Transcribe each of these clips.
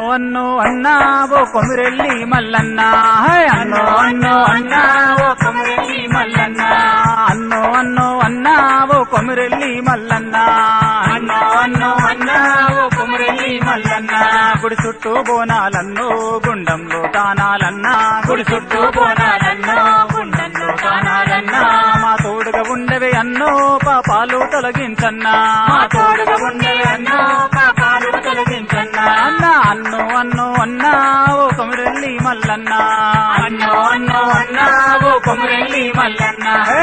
అన్నో అన్నా ఓ కొమిరెల్లి మల్లన్న హై అన్నో అన్నో అన్నా ఓ కొమిరెల్లి మల్లన్న అన్నో అన్నో అన్నా ఓ కొమిరెల్లి మల్లన్న అన్నో అన్నో అన్నా ఓ కొమిరెల్లి మల్లన్న గుడి చుట్టూ బోనాలన్నో గుండంలో దానాలన్నా గుడి చుట్టూ బోనాలన్నో గుండంలో దానాలన్నా మా తోడుగా ఉండవే అన్నో పాపాలు తొలగించన్నా మా తోడుగా ఉండవే అన్నో పాపాలు తొలగించన్నా అన్న అన్నో అన్నో అన్నా ఓ కొమిరెల్లి మల్లన్న అన్నో అన్నో అన్నా ఓ కొమిరెల్లి మల్లన్న హే!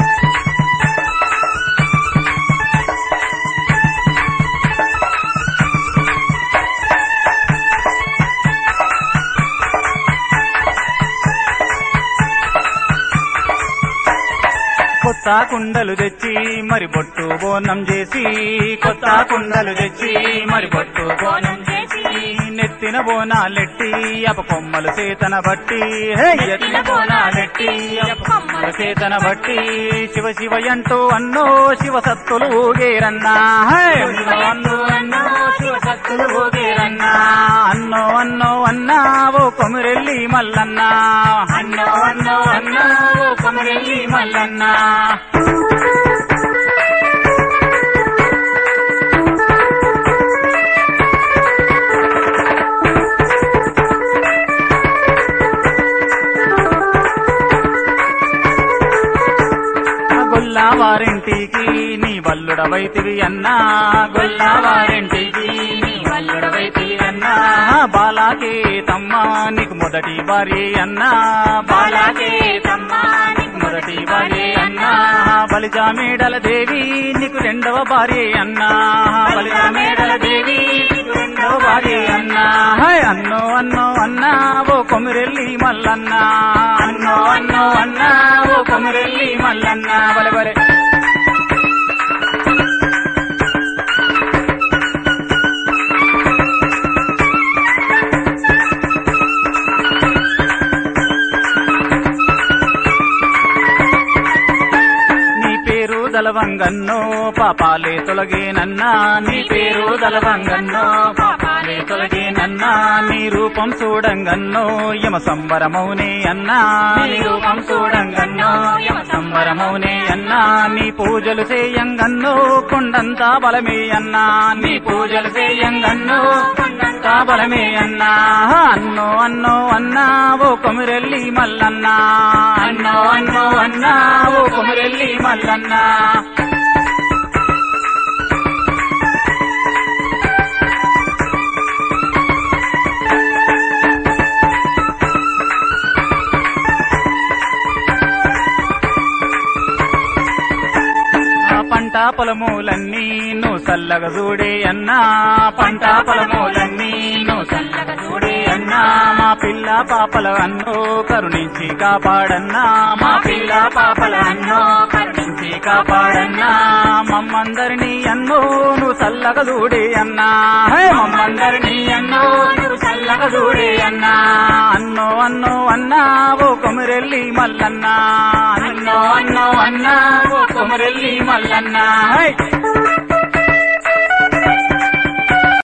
కొత్త కుండలు తెచ్చి మరి బొట్టు బోనం చేసి కొత్త కుండలు తెచ్చి మరి బొట్టు బోనం చేసి నెత్తిన బోనాలెట్టి అప కొమ్మలు చేతన బట్టి హే! ఎత్తిన బోనాలెట్టి అప కొమ్మలు చేతన బట్టి శివ శివ అంటూ అన్నో శివ సత్తులు ఊగేరన్నా హే! అన్నో అన్నో శివ సత్తులు ఊగేరన్నా అన్నో అన్నో అన్నా ఓ కొమిరెల్లి మల్లన్నా అన్నో అన్నో అన్నా ఓ కొమిరెల్లి మల్లన్నా గొల్లా వారింటికి నీ వల్లుడవైతివి అన్నా గొల్లా వారింటికి నీ వల్లుడవైతివి అన్నా బాలాకే తమ్మ నీకు మొదటి భార్య అన్నా బాలాకే తమ్మ నీకు మొదటి భార్య అన్నా బలిజా మేడల దేవి నీకు రెండవ భార్య అన్నా బలిజా మేడల దేవి నీకు రెండవ భార్య అన్నా హై అన్నో అన్నో అన్నా ఓ కొమిరెల్లి మల్లన్నా అన్నో అన్నో అన్నా ఓ కొమిరెల్లి మల్లన్నా బలే బలే నీ పేరు దలవంగన్నో పాపాలే తొలగేనన్నా నీ పేరు దలవంగన్నో పాపాలే తొలగేనన్నా నీ రూపం చూడంగన్నో యమ సంబరమౌనే అన్నా నీ రూపం చూడంగన్నో యమ సంబరమౌనే అన్నా నీ పూజలు చేయంగన్నో కొండంతా బలమే అన్నా నీ పూజలు చేయంగన్నో కొండంతా బలమే అన్నా అన్నో అన్నో అన్నా ఓ కొమిరెల్లి మల్లన్నా అన్నో అన్నో అన్నా ఓ కొమిరెల్లి మల్లన్నా ఆ పంట పొలములన్నీ నువ్వు చల్లగా చూడే అన్నా పంట పొలములన్నీ నువ్వు చల్లగా చూడే అన్నా మా పిల్ల పాపల అన్నో కరుణించి కాపాడన్నా మా పిల్ల పాపల అన్నో కరుణించి కాపాడన్నా మమ్మందరినీ అన్నో నువ్వు చల్లగా చూడే అన్నా హే మమ్మందరినీ అన్నో నువ్వు చల్లగా చూడే అన్నా అన్నో అన్నో అన్నా ఓ కొమిరెల్లి మల్లన్నా అన్నో అన్నో అన్నా ఓ కొమిరెల్లి మల్లన్నా హై